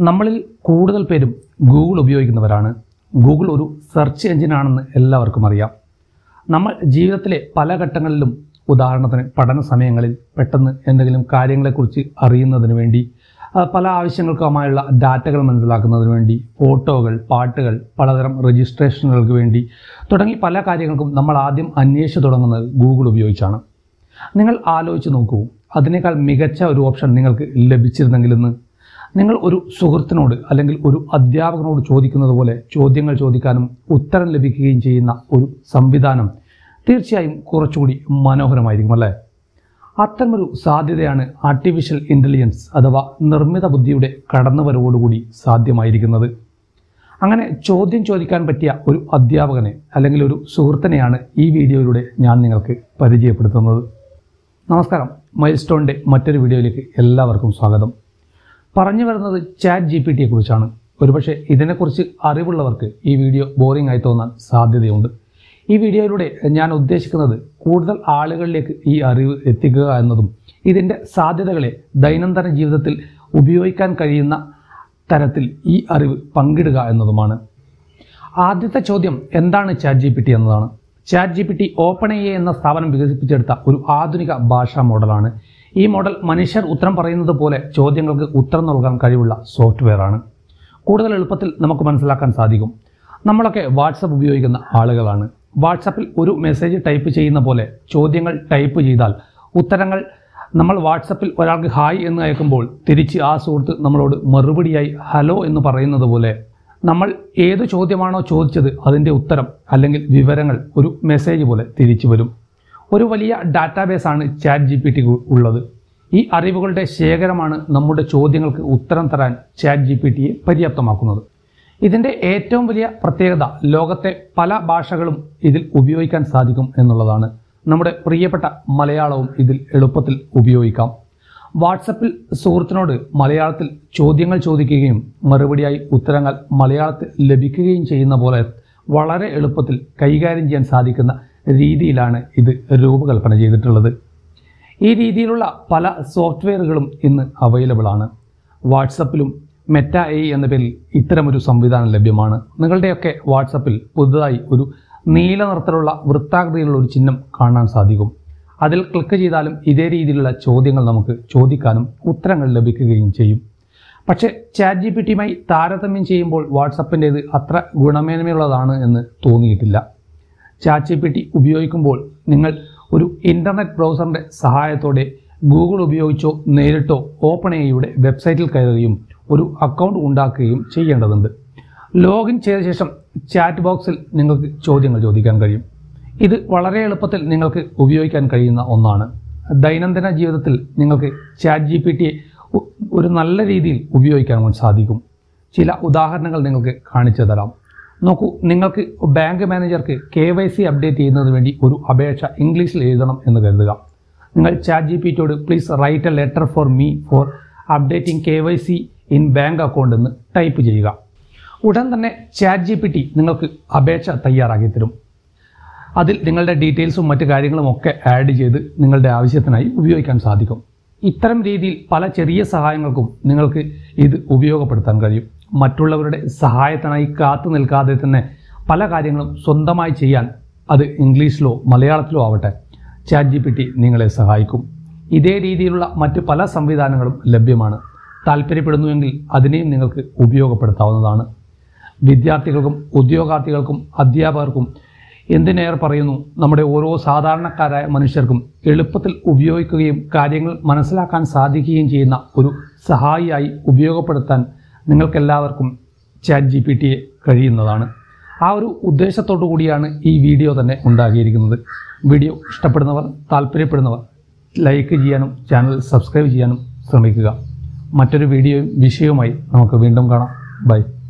നമ്മളിൽ കൂടുതൽ പേരും ഗൂഗിൾ ഉപയോഗിക്കുന്നവരാണ് ഗൂഗിൾ ഒരു സെർച്ച് എഞ്ചിനാണെന്ന് എല്ലാവർക്കും അറിയാം നമ്മൾ ജീവിതത്തിലെ പല ഘട്ടങ്ങളിലും ഉദാഹരണത്തിന് പഠന സമയങ്ങളിൽ പെട്ടെന്ന് എന്തെങ്കിലും കാര്യങ്ങളെക്കുറിച്ച് അറിയുന്നതിന് വേണ്ടി ആ, പല ആവശ്യങ്ങൾക്കുമായുള്ള ഡാറ്റകൾ മനസ്സിലാക്കുന്നതിന് വേണ്ടി ഫോട്ടോകൾ പാട്ടുകൾ പലതരം രജിസ്ട്രേഷനുകൾക്ക് വേണ്ടി തുടങ്ങി പല കാര്യങ്ങൾക്കും നമ്മൾ ആദ്യം അന്വേഷിച്ച് തുടങ്ങുന്നത് ഗൂഗിൾ ഉപയോഗിച്ചാണ് നിങ്ങൾ ആലോചിച്ച് നോക്കൂ അതിനേക്കാൾ മികച്ച ഒരു ഓപ്ഷൻ നിങ്ങൾക്ക് ലഭിച്ചിരുന്നെങ്കിലെന്ന് നിങ്ങൾ ഒരു സുഹൃത്തിനോട് അല്ലെങ്കിൽ ഒരു അധ്യാപകനോട് ചോദിക്കുന്നത് പോലെ ചോദ്യങ്ങൾ ചോദിക്കാനും ഉത്തരം ലഭിക്കുകയും ചെയ്യുന്ന ഒരു സംവിധാനം തീർച്ചയായും കുറച്ചുകൂടി മനോഹരമായിരിക്കും അല്ലേ അത്തരമൊരു സാധ്യതയാണ് ആർട്ടിഫിഷ്യൽ ഇൻ്റലിജൻസ് അഥവാ നിർമ്മിത ബുദ്ധിയുടെ കടന്നുവരവോടുകൂടി സാധ്യമായിരിക്കുന്നത് അങ്ങനെ ചോദ്യം ചോദിക്കാൻ പറ്റിയ ഒരു അധ്യാപകനെ അല്ലെങ്കിൽ ഒരു സുഹൃത്തിനെയാണ് ഈ വീഡിയോയിലൂടെ ഞാൻ നിങ്ങൾക്ക് പരിചയപ്പെടുത്തുന്നത് നമസ്കാരം മൈൽ സ്റ്റോണിൻ്റെ മറ്റൊരു വീഡിയോയിലേക്ക് എല്ലാവർക്കും സ്വാഗതം പറഞ്ഞു വരുന്നത് ചാറ്റ് ജി പി ടിയെ കുറിച്ചാണ് ഒരുപക്ഷെ ഇതിനെക്കുറിച്ച് അറിവുള്ളവർക്ക് ഈ വീഡിയോ ബോറിംഗ് ആയി തോന്നാൻ സാധ്യതയുണ്ട് ഈ വീഡിയോയിലൂടെ ഞാൻ ഉദ്ദേശിക്കുന്നത് കൂടുതൽ ആളുകളിലേക്ക് ഈ അറിവ് എത്തിക്കുക എന്നതും ഇതിൻ്റെ സാധ്യതകളെ ദൈനംദിന ജീവിതത്തിൽ ഉപയോഗിക്കാൻ കഴിയുന്ന തരത്തിൽ ഈ അറിവ് പങ്കിടുക എന്നതുമാണ് ആദ്യത്തെ ചോദ്യം എന്താണ് ചാറ്റ് ജി പി ടി എന്നതാണ് chat G P T OpenAI എന്ന സ്ഥാപനം വികസിപ്പിച്ചെടുത്ത ഒരു ആധുനിക ഭാഷാ മോഡലാണ് ഈ മോഡൽ മനുഷ്യർ ഉത്തരം പറയുന്നത് പോലെ ചോദ്യങ്ങൾക്ക് ഉത്തരം നൽകാൻ കഴിവുള്ള സോഫ്റ്റ്വെയർ ആണ് കൂടുതൽ എളുപ്പത്തിൽ നമുക്ക് മനസ്സിലാക്കാൻ സാധിക്കും നമ്മളൊക്കെ വാട്സപ്പ് ഉപയോഗിക്കുന്ന ആളുകളാണ് വാട്സപ്പിൽ ഒരു മെസ്സേജ് ടൈപ്പ് ചെയ്യുന്ന പോലെ ചോദ്യങ്ങൾ ടൈപ്പ് ചെയ്താൽ ഉത്തരങ്ങൾ നമ്മൾ വാട്സപ്പിൽ ഒരാൾക്ക് ഹായ് എന്ന് അയക്കുമ്പോൾ തിരിച്ച് ആ സുഹൃത്ത് നമ്മളോട് മറുപടിയായി ഹലോ എന്ന് പറയുന്നത് പോലെ നമ്മൾ ഏത് ചോദ്യമാണോ ചോദിച്ചത് അതിൻ്റെ ഉത്തരം അല്ലെങ്കിൽ വിവരങ്ങൾ ഒരു മെസ്സേജ് പോലെ തിരിച്ചു വരും ഒരു വലിയ ഡാറ്റാബേസ് ആണ് ചാറ്റ് ജി പി ടി ഉള്ളത് ഈ അറിവുകളുടെ ശേഖരമാണ് നമ്മുടെ ചോദ്യങ്ങൾക്ക് ഉത്തരം തരാൻ ചാറ്റ് ജി പി ടിയെ പര്യാപ്തമാക്കുന്നത് ഇതിൻ്റെ ഏറ്റവും വലിയ പ്രത്യേകത ലോകത്തെ പല ഭാഷകളും ഇതിൽ ഉപയോഗിക്കാൻ സാധിക്കും എന്നുള്ളതാണ് നമ്മുടെ പ്രിയപ്പെട്ട മലയാളവും ഇതിൽ എളുപ്പത്തിൽ ഉപയോഗിക്കാം വാട്സപ്പിൽ സുഹൃത്തിനോട് മലയാളത്തിൽ ചോദ്യങ്ങൾ ചോദിക്കുകയും മറുപടിയായി ഉത്തരങ്ങൾ മലയാളത്തിൽ ലഭിക്കുകയും ചെയ്യുന്ന പോലെ വളരെ എളുപ്പത്തിൽ കൈകാര്യം ചെയ്യാൻ സാധിക്കുന്ന രീതിയിലാണ് ഇത് രൂപകൽപ്പന ചെയ്തിട്ടുള്ളത് ഈ രീതിയിലുള്ള പല സോഫ്റ്റ്വെയറുകളും ഇന്ന് അവൈലബിൾ ആണ് വാട്സപ്പിലും മെറ്റ എ എന്ന പേരിൽ ഇത്തരമൊരു സംവിധാനം ലഭ്യമാണ് നിങ്ങളുടെയൊക്കെ വാട്സപ്പിൽ പുതുതായി ഒരു നീല നിറത്തിലുള്ള വൃത്താകൃതിയിലുള്ള ഒരു ചിഹ്നം കാണാൻ സാധിക്കും അതിൽ ക്ലിക്ക് ചെയ്താലും ഇതേ രീതിയിലുള്ള ചോദ്യങ്ങൾ നമുക്ക് ചോദിക്കാനും ഉത്തരങ്ങൾ ലഭിക്കുകയും ചെയ്യും പക്ഷേ ചാറ്റ് ജി പി ടിയുമായി താരതമ്യം ചെയ്യുമ്പോൾ വാട്സപ്പിൻ്റേത് അത്ര ഗുണമേന്മയുള്ളതാണ് എന്ന് തോന്നിയിട്ടില്ല ചാറ്റ് ജി പി ടി ഉപയോഗിക്കുമ്പോൾ നിങ്ങൾ ഒരു ഇൻ്റർനെറ്റ് ബ്രൗസറിൻ്റെ സഹായത്തോടെ ഗൂഗിൾ ഉപയോഗിച്ചോ നേരിട്ടോ ഓപ്പൺ എയുടെ വെബ്സൈറ്റിൽ കയറുകയും ഒരു അക്കൗണ്ട് ഉണ്ടാക്കുകയും ചെയ്യേണ്ടതുണ്ട് ലോഗിൻ ചെയ്ത ശേഷം ചാറ്റ് ബോക്സിൽ നിങ്ങൾക്ക് ചോദ്യങ്ങൾ ചോദിക്കാൻ കഴിയും ഇത് വളരെ എളുപ്പത്തിൽ നിങ്ങൾക്ക് ഉപയോഗിക്കാൻ കഴിയുന്ന ഒന്നാണ് ദൈനംദിന ജീവിതത്തിൽ നിങ്ങൾക്ക് ചാറ്റ് ജി പി ടിയെ ഒരു നല്ല രീതിയിൽ ഉപയോഗിക്കാൻ സാധിക്കും ചില ഉദാഹരണങ്ങൾ നിങ്ങൾക്ക് കാണിച്ചു തരാം നോക്കൂ നിങ്ങൾക്ക് ബാങ്ക് മാനേജർക്ക് കെ വൈ സി അപ്ഡേറ്റ് ചെയ്യുന്നതിന് വേണ്ടി ഒരു അപേക്ഷ ഇംഗ്ലീഷിൽ എഴുതണം എന്ന് കരുതുക നിങ്ങൾ ചാറ്റ് ജി പി ടിയോട് please write a letter for me for updating K Y C in bank account എന്ന് ടൈപ്പ് ചെയ്യുക ഉടൻ തന്നെ ചാറ്റ് ജി പി ടി നിങ്ങൾക്ക് അപേക്ഷ തയ്യാറാക്കി തരും അതിൽ നിങ്ങളുടെ ഡീറ്റെയിൽസും മറ്റു കാര്യങ്ങളും ഒക്കെ ആഡ് ചെയ്ത് നിങ്ങളുടെ ആവശ്യത്തിനായി ഉപയോഗിക്കാൻ സാധിക്കും ഇത്തരം രീതിയിൽ പല ചെറിയ സഹായങ്ങൾക്കും നിങ്ങൾക്ക് ഇത് ഉപയോഗപ്പെടുത്താൻ കഴിയും മറ്റുള്ളവരുടെ സഹായത്തിനായി കാത്തു നിൽക്കാതെ തന്നെ പല കാര്യങ്ങളും സ്വന്തമായി ചെയ്യാൻ അത് ഇംഗ്ലീഷിലോ മലയാളത്തിലോ ആവട്ടെ ചാറ്റ് ജി പി ടി നിങ്ങളെ സഹായിക്കും ഇതേ രീതിയിലുള്ള മറ്റ് പല സംവിധാനങ്ങളും ലഭ്യമാണ് താല്പര്യപ്പെടുന്നുവെങ്കിൽ അതിനെയും നിങ്ങൾക്ക് ഉപയോഗപ്പെടുത്താവുന്നതാണ് വിദ്യാർത്ഥികൾക്കും ഉദ്യോഗാർത്ഥികൾക്കും അധ്യാപകർക്കും എന്തിനേറെ പറയുന്നു നമ്മുടെ ഓരോ സാധാരണക്കാരായ മനുഷ്യർക്കും എളുപ്പത്തിൽ ഉപയോഗിക്കുകയും കാര്യങ്ങൾ മനസ്സിലാക്കാൻ സാധിക്കുകയും ചെയ്യുന്ന ഒരു സഹായിയായി ഉപയോഗപ്പെടുത്താൻ നിങ്ങൾക്കെല്ലാവർക്കും ചാറ്റ് ജി പി ടിയെ കഴിയുന്നതാണ് ആ ഒരു ഉദ്ദേശത്തോടു കൂടിയാണ് ഈ വീഡിയോ തന്നെ ഉണ്ടാക്കിയിരിക്കുന്നത് വീഡിയോ ഇഷ്ടപ്പെടുന്നവർ താല്പര്യപ്പെടുന്നവർ ലൈക്ക് ചെയ്യാനും ചാനൽ സബ്സ്ക്രൈബ് ചെയ്യാനും ശ്രമിക്കുക മറ്റൊരു വീഡിയോയും വിഷയവുമായി നമുക്ക് വീണ്ടും കാണാം ബൈ